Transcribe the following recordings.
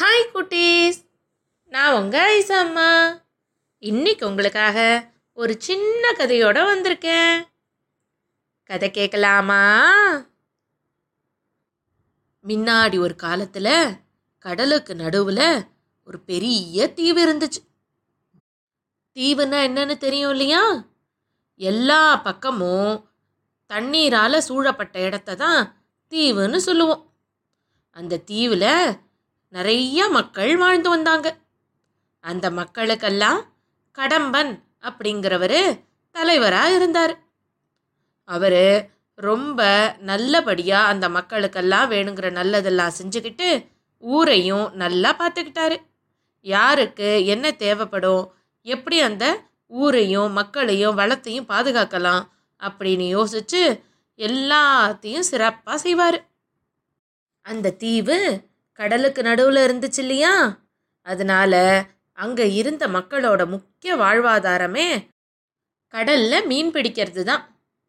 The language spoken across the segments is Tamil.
ஹாய் குட்டீஸ் நான் உங்கள் ஐசா அம்மா இன்னைக்கு உங்களுக்காக ஒரு சின்ன கதையோட வந்திருக்கேன் கதை கேட்கலாமா முன்னாடி ஒரு காலத்தில் கடலுக்கு நடுவில் ஒரு பெரிய தீவு இருந்துச்சு தீவுன்னா என்னன்னு தெரியும் இல்லையா எல்லா பக்கமும் தண்ணீரால் சூழப்பட்ட இடத்த தான் தீவுன்னு சொல்லுவோம் அந்த தீவில் நிறைய மக்கள் வாழ்ந்து வந்தாங்க அந்த மக்களுக்கெல்லாம் கடம்பன் அப்படிங்கிறவர் தலைவராக இருந்தார் அவர் ரொம்ப நல்லபடியாக அந்த மக்களுக்கெல்லாம் வேணுங்கிற நல்லதெல்லாம் செஞ்சுக்கிட்டு ஊரையும் நல்லா பார்த்துக்கிட்டாரு யாருக்கு என்ன தேவைப்படும் எப்படி அந்த ஊரையும் மக்களையும் வளத்தையும் பாதுகாக்கலாம் அப்படின்னு யோசிச்சு எல்லாத்தையும் சிறப்பாக செய்வார் அந்த தீவு கடலுக்கு நடுவில் இருந்துச்சு இல்லையா அதனால அங்கே இருந்த மக்களோட முக்கிய வாழ்வாதாரமே கடலில் மீன் பிடிக்கிறது தான்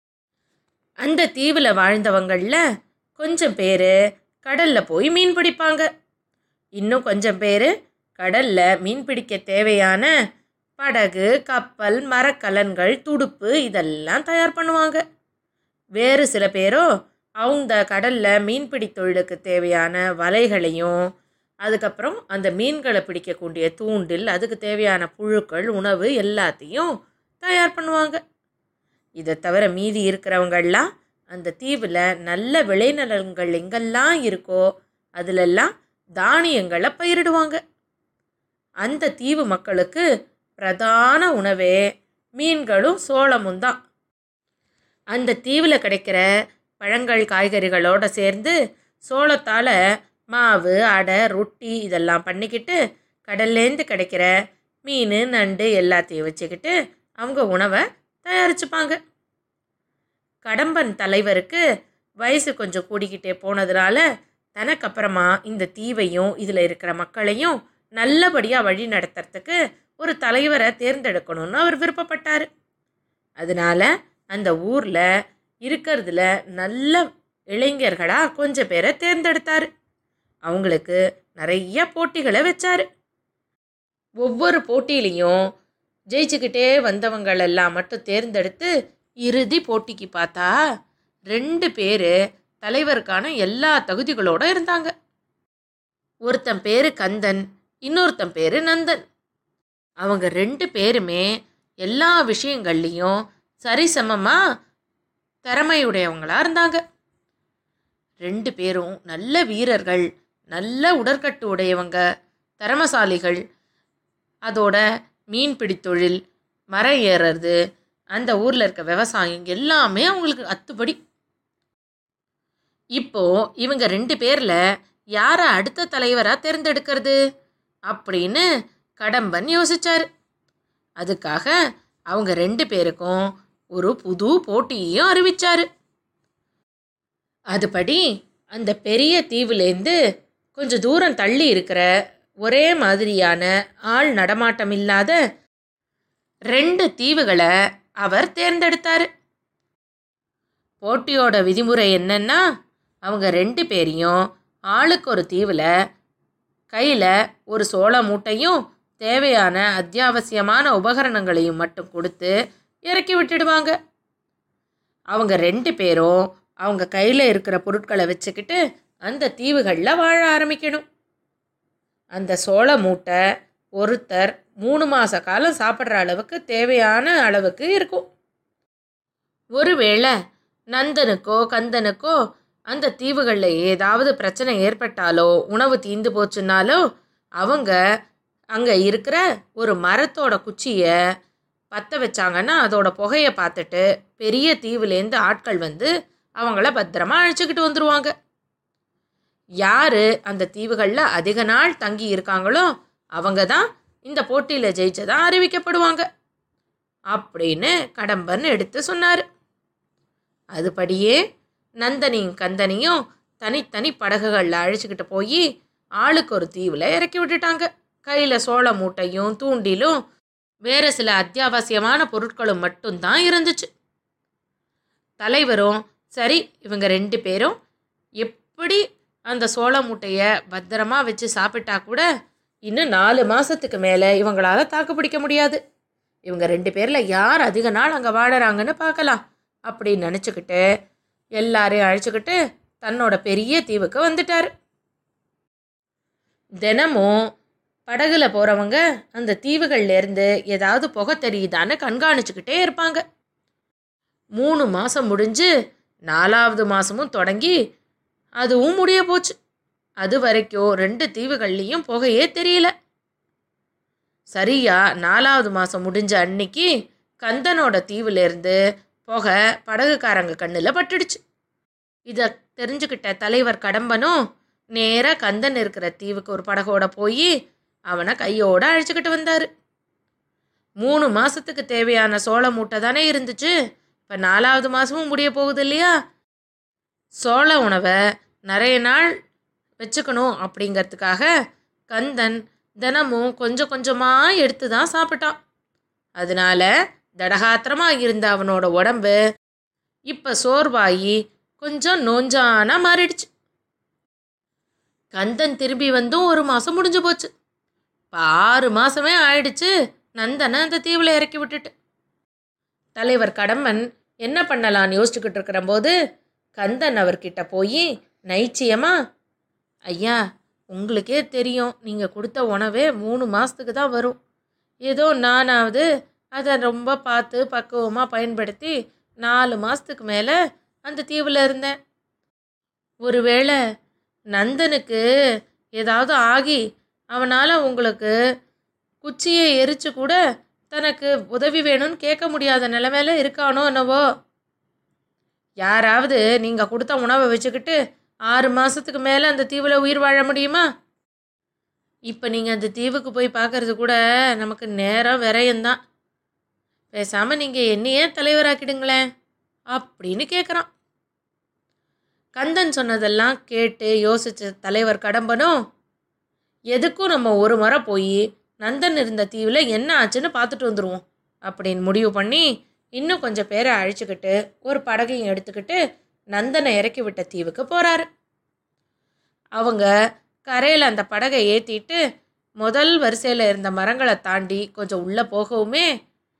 அந்த தீவில் வாழ்ந்தவங்களில் கொஞ்சம் பேர் கடலில் போய் மீன் பிடிப்பாங்க இன்னும் கொஞ்சம் பேர் கடலில் மீன் பிடிக்க தேவையான படகு கப்பல் மரக்கலன்கள் துடுப்பு இதெல்லாம் தயார் பண்ணுவாங்க வேறு சில பேரோ அவங்க கடலில் மீன்பிடி தொழிலுக்கு தேவையான வலைகளையும் அதுக்கப்புறம் அந்த மீன்களை பிடிக்கக்கூடிய தூண்டில் அதுக்கு தேவையான புழுக்கள் உணவு எல்லாத்தையும் தயார் பண்ணுவாங்க இதை தவிர மீதி இருக்கிறவங்கெல்லாம் அந்த தீவில் நல்ல விளைநிலங்கள் எங்கெல்லாம் இருக்கோ அதிலெல்லாம் தானியங்களை பயிரிடுவாங்க அந்த தீவு மக்களுக்கு பிரதான உணவே மீன்களும் சோளமும் தான் அந்த தீவில் கிடைக்கிற பழங்கள் காய்கறிகளோடு சேர்ந்து சோளத்தால் மாவு அடை ரொட்டி இதெல்லாம் பண்ணிக்கிட்டு கடல்லேருந்து கிடைக்கிற மீன் நண்டு எல்லாத்தையும் வச்சுக்கிட்டு அவங்க உணவை தயாரிச்சுப்பாங்க கடம்பன் தலைவருக்கு வயசு கொஞ்சம் கூடிக்கிட்டே போனதுனால தனக்கப்புறமா இந்த தீவையும் இதில் இருக்கிற மக்களையும் நல்லபடியாக வழி நடத்துறதுக்கு ஒரு தலைவரை தேர்ந்தெடுக்கணும்னு அவர் விருப்பப்பட்டார் அதனால அந்த ஊரில் இருக்கிறதுல நல்ல இளைஞர்களாக கொஞ்சம் பேரை தேர்ந்தெடுத்தார் அவங்களுக்கு நிறைய போட்டிகளை வச்சார் ஒவ்வொரு போட்டியிலையும் ஜெயிச்சுக்கிட்டே வந்தவங்களெல்லாம் மட்டும் தேர்ந்தெடுத்து இறுதி போட்டிக்கு பார்த்தா ரெண்டு பேர் தலைவருக்கான எல்லா தகுதிகளோடு இருந்தாங்க ஒருத்தன் பேர் கந்தன் இன்னொருத்தன் பேர் நந்தன் அவங்க ரெண்டு பேருமே எல்லா விஷயங்கள்லேயும் சரிசமமாக திறமையுடையவங்களாக இருந்தாங்க ரெண்டு பேரும் நல்ல வீரர்கள் நல்ல உடற்கட்டு உடையவங்க திறமசாலிகள் அதோட மீன்பிடி தொழில் மரம் ஏறுறது அந்த ஊரில் இருக்க விவசாயம் எல்லாமே அவங்களுக்கு அத்துப்படி இப்போ இவங்க ரெண்டு பேரில் யாரை அடுத்த தலைவராக தேர்ந்தெடுக்கிறது அப்படின்னு கடம்பன் யோசிச்சார் அதுக்காக அவங்க ரெண்டு பேருக்கும் ஒரு புது போட்டியையும் அறிவிச்சார் அதுபடி அந்த பெரிய தீவுலேருந்து கொஞ்சம் தூரம் தள்ளி இருக்கிற ஒரே மாதிரியான ஆள் நடமாட்டம் இல்லாத ரெண்டு தீவுகளை அவர் தேர்ந்தெடுத்தார் போட்டியோட விதிமுறை என்னன்னா அவங்க ரெண்டு பேரையும் ஆளுக்கு ஒரு தீவில் கையில் ஒரு சோள மூட்டையும் தேவையான அத்தியாவசியமான உபகரணங்களையும் மட்டும் கொடுத்து இறக்கி விட்டுடுவாங்க அவங்க ரெண்டு பேரும் அவங்க கையில் இருக்கிற பொருட்களை வச்சுக்கிட்டு அந்த தீவுகளில் வாழ ஆரம்பிக்கணும் அந்த சோள மூட்டை ஒருத்தர் மூணு மாத காலம் சாப்பிட்ற அளவுக்கு தேவையான அளவுக்கு இருக்கும் ஒருவேளை நந்தனுக்கோ கந்தனுக்கோ அந்த தீவுகளில் ஏதாவது பிரச்சனை ஏற்பட்டாலோ உணவு தீந்து போச்சுன்னாலோ அவங்க அங்கே இருக்கிற ஒரு மரத்தோட குச்சியை பற்ற வச்சாங்கன்னா அதோட புகையை பார்த்துட்டு பெரிய தீவுலேருந்து ஆட்கள் வந்து அவங்கள பத்திரமா அழைச்சிக்கிட்டு வந்துடுவாங்க யார் அந்த தீவுகளில் அதிக நாள் தங்கி இருக்காங்களோ அவங்க தான் இந்த போட்டியில் ஜெயிச்சதாக அறிவிக்கப்படுவாங்க அப்படின்னு கடம்பன் எடுத்து சொன்னார் அதுபடியே நந்தனியும் கந்தனியும் தனித்தனி படகுகளில் அழைச்சிக்கிட்டு போய் ஆளுக்கு ஒரு தீவில் இறக்கி விட்டுட்டாங்க கையில் சோள மூட்டையும் தூண்டிலும் வேறு சில அத்தியாவசியமான பொருட்களும் மட்டும்தான் இருந்துச்சு தலைவரும் சரி இவங்க ரெண்டு பேரும் எப்படி அந்த சோள மூட்டையை பத்திரமா வச்சு சாப்பிட்டா கூட இன்னும் நாலு மாதத்துக்கு மேலே இவங்களால தாக்கு பிடிக்க முடியாது இவங்க ரெண்டு பேரில் யார் அதிக நாள் அங்கே வாழறாங்கன்னு பார்க்கலாம் அப்படின்னு நினச்சிக்கிட்டு எல்லாரையும் அழைச்சிக்கிட்டு தன்னோட பெரிய தீவுக்கு வந்துட்டார் தினமும் படகுல போகிறவங்க அந்த தீவுகள்லேருந்து ஏதாவது புகை தெரியுதான்னு கண்காணிச்சுக்கிட்டே இருப்பாங்க மூணு மாதம் முடிஞ்சு நாலாவது மாதமும் தொடங்கி அதுவும் முடிய போச்சு அது வரைக்கும் ரெண்டு தீவுகள்லேயும் புகையே தெரியல சரியா நாலாவது மாதம் முடிஞ்ச அன்னைக்கு கந்தனோட தீவுலேருந்து புகை படகுக்காரங்க கண்ணில் பட்டுடுச்சு இதை தெரிஞ்சுக்கிட்ட தலைவர் கடம்பனும் நேராக கந்தன் இருக்கிற தீவுக்கு ஒரு படகோட போய் அவனை கையோட அழைச்சிக்கிட்டு வந்தார் மூணு மாதத்துக்கு தேவையான சோள மூட்டை தானே இருந்துச்சு இப்போ நாலாவது மாதமும் முடிய போகுது இல்லையா சோள உணவை நிறைய நாள் வச்சுக்கணும் அப்படிங்கிறதுக்காக கந்தன் தினமும் கொஞ்சம் கொஞ்சமாக எடுத்து தான் சாப்பிட்டான் அதனால தடகாத்திரமாக இருந்த அவனோட உடம்பு இப்போ சோர்வாகி கொஞ்சம் நோஞ்சானா மாறிடுச்சு கந்தன் திரும்பி வந்தும் ஒரு மாதம் முடிஞ்சு போச்சு இப்போ ஆறு மாதமே ஆயிடுச்சு நந்தனை அந்த தீவில் இறக்கி விட்டுட்டு தலைவர் கடம்பன் என்ன பண்ணலான்னு யோசிச்சுக்கிட்டு இருக்கிற போது கந்தன் அவர்கிட்ட போய் நைச்சியமா ஐயா உங்களுக்கே தெரியும் நீங்கள் கொடுத்த உணவே மூணு மாதத்துக்கு தான் வரும் ஏதோ நானாவது அதை ரொம்ப பார்த்து பக்குவமாக பயன்படுத்தி நாலு மாதத்துக்கு மேலே அந்த தீவில் இருந்தேன் ஒருவேளை நந்தனுக்கு ஏதாவது ஆகி அவனால் உங்களுக்கு குச்சியை எரிச்சு கூட தனக்கு உதவி வேணும்னு கேட்க முடியாத நிலைமையில இருக்கானோ என்னவோ யாராவது நீங்கள் கொடுத்த உணவை வச்சுக்கிட்டு ஆறு மாதத்துக்கு மேலே அந்த தீவில் உயிர் வாழ முடியுமா இப்போ நீங்கள் அந்த தீவுக்கு போய் பார்க்கறது கூட நமக்கு நேரம் விரயம்தான் பேசாமல் நீங்கள் என்னையே தலைவராக்கிடுங்களேன் அப்படின்னு கேட்குறான் கந்தன் சொன்னதெல்லாம் கேட்டு யோசிச்ச தலைவர் கடம்பனும் எதுக்கும் நம்ம ஒரு முறை போய் நந்தன் இருந்த தீவில் என்ன ஆச்சுன்னு பார்த்துட்டு வந்துடுவோம் அப்படின்னு முடிவு பண்ணி இன்னும் கொஞ்சம் பேரை அழைச்சிக்கிட்டு ஒரு படகையும் எடுத்துக்கிட்டு நந்தனை இறக்கி விட்ட தீவுக்கு போகிறாரு அவங்க கரையில் அந்த படகை ஏற்றிட்டு முதல் வரிசையில் இருந்த மரங்களை தாண்டி கொஞ்சம் உள்ளே போகவுமே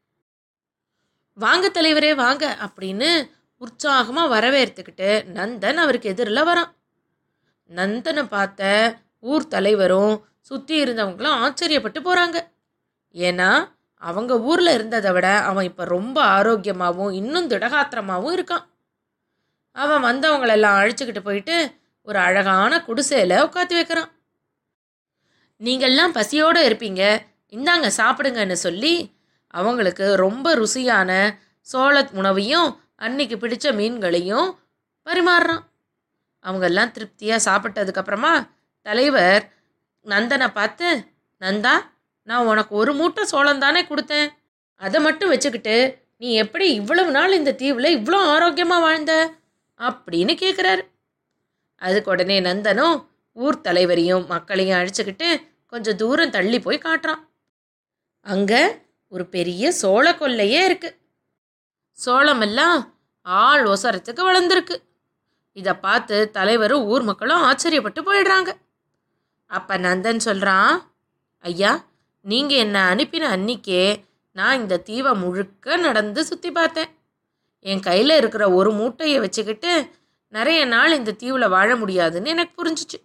வாங்க தலைவரே வாங்க அப்படின்னு உற்சாகமாக வரவேற்றுக்கிட்டு நந்தன் அவருக்கு எதிரில் வரான் நந்தனை பார்த்த ஊர் தலைவரும் சுற்றி இருந்தவங்களும் ஆச்சரியப்பட்டு போகிறாங்க ஏன்னா அவங்க ஊரில் இருந்ததை விட அவன் இப்போ ரொம்ப ஆரோக்கியமாகவும் இன்னும் திடகாத்திரமாகவும் இருக்கான் அவன் வந்தவங்களெல்லாம் அழைச்சிக்கிட்டு போயிட்டு ஒரு அழகான குடிசையில் உட்காந்து வைக்கிறான் நீங்கள்லாம் பசியோடு இருப்பீங்க இந்தாங்க சாப்பிடுங்கன்னு சொல்லி அவங்களுக்கு ரொம்ப ருசியான சோள உணவையும் அன்னைக்கு பிடிச்ச மீன்களையும் பரிமாறுறான் அவங்கெல்லாம் திருப்தியாக சாப்பிட்டதுக்கப்புறமா தலைவர் நந்தனை பார்த்து நந்தா நான் உனக்கு ஒரு மூட்டை சோளம் தானே கொடுத்தேன் அதை மட்டும் வச்சுக்கிட்டு நீ எப்படி இவ்வளவு நாள் இந்த தீவில் இவ்வளோ ஆரோக்கியமாக வாழ்ந்த அப்படின்னு கேட்குறாரு அதுக்கு உடனே நந்தனும் ஊர் தலைவரையும் மக்களையும் அழைச்சிக்கிட்டு கொஞ்சம் தூரம் தள்ளி போய் காட்டுறான் அங்கே ஒரு பெரிய சோள கொல்லையே இருக்கு சோளமெல்லாம் ஆள் ஒசரத்துக்கு வளர்ந்துருக்கு இதை பார்த்து தலைவரும் ஊர் மக்களும் ஆச்சரியப்பட்டு போயிடுறாங்க அப்போ நந்தன் சொல்கிறான் ஐயா நீங்கள் என்னை அனுப்பின அன்னிக்கே நான் இந்த தீவை முழுக்க நடந்து சுற்றி பார்த்தேன் என் கையில் இருக்கிற ஒரு மூட்டையை வச்சுக்கிட்டு நிறைய நாள் இந்த தீவில் வாழ முடியாதுன்னு எனக்கு புரிஞ்சிச்சு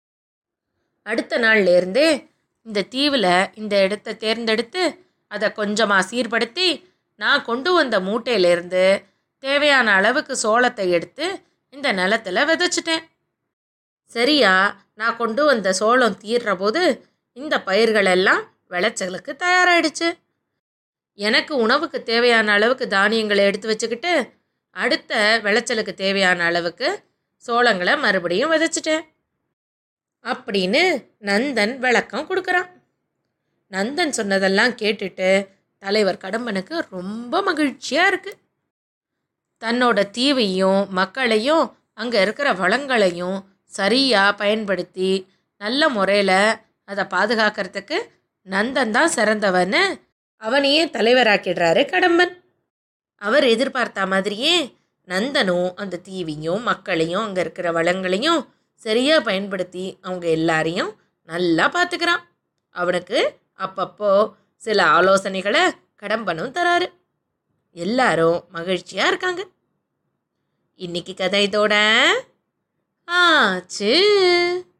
அடுத்த நாள்லேருந்தே இந்த தீவில் இந்த இடத்த தேர்ந்தெடுத்து அதை கொஞ்சமாக சீர்படுத்தி நான் கொண்டு வந்த மூட்டையிலேருந்து தேவையான அளவுக்கு சோளத்தை எடுத்து இந்த நிலத்தில் விதைச்சிட்டேன் சரியா நான் கொண்டு வந்த சோளம் தீர்ற போது இந்த பயிர்கள் எல்லாம் விளைச்சலுக்கு தயாராகிடுச்சு எனக்கு உணவுக்கு தேவையான அளவுக்கு தானியங்களை எடுத்து வச்சுக்கிட்டு அடுத்த விளைச்சலுக்கு தேவையான அளவுக்கு சோளங்களை மறுபடியும் விதைச்சிட்டேன் அப்படின்னு நந்தன் விளக்கம் கொடுக்குறான் நந்தன் சொன்னதெல்லாம் கேட்டுட்டு தலைவர் கடம்பனுக்கு ரொம்ப மகிழ்ச்சியாக இருக்குது தன்னோட தீவையும் மக்களையும் அங்கே இருக்கிற வளங்களையும் சரியாக பயன்படுத்தி நல்ல முறையில் அதை பாதுகாக்கிறதுக்கு நந்தன் தான் சிறந்தவன்னு அவனையே தலைவராக்கிடுறாரு கடம்பன் அவர் எதிர்பார்த்த மாதிரியே நந்தனும் அந்த தீவையும் மக்களையும் அங்கே இருக்கிற வளங்களையும் சரியாக பயன்படுத்தி அவங்க எல்லாரையும் நல்லா பார்த்துக்கிறான் அவனுக்கு அப்பப்போ சில ஆலோசனைகளை கடம்பனும் தராரு எல்லாரும் மகிழ்ச்சியாக இருக்காங்க இன்னைக்கு கதை இதோட ஆச்சு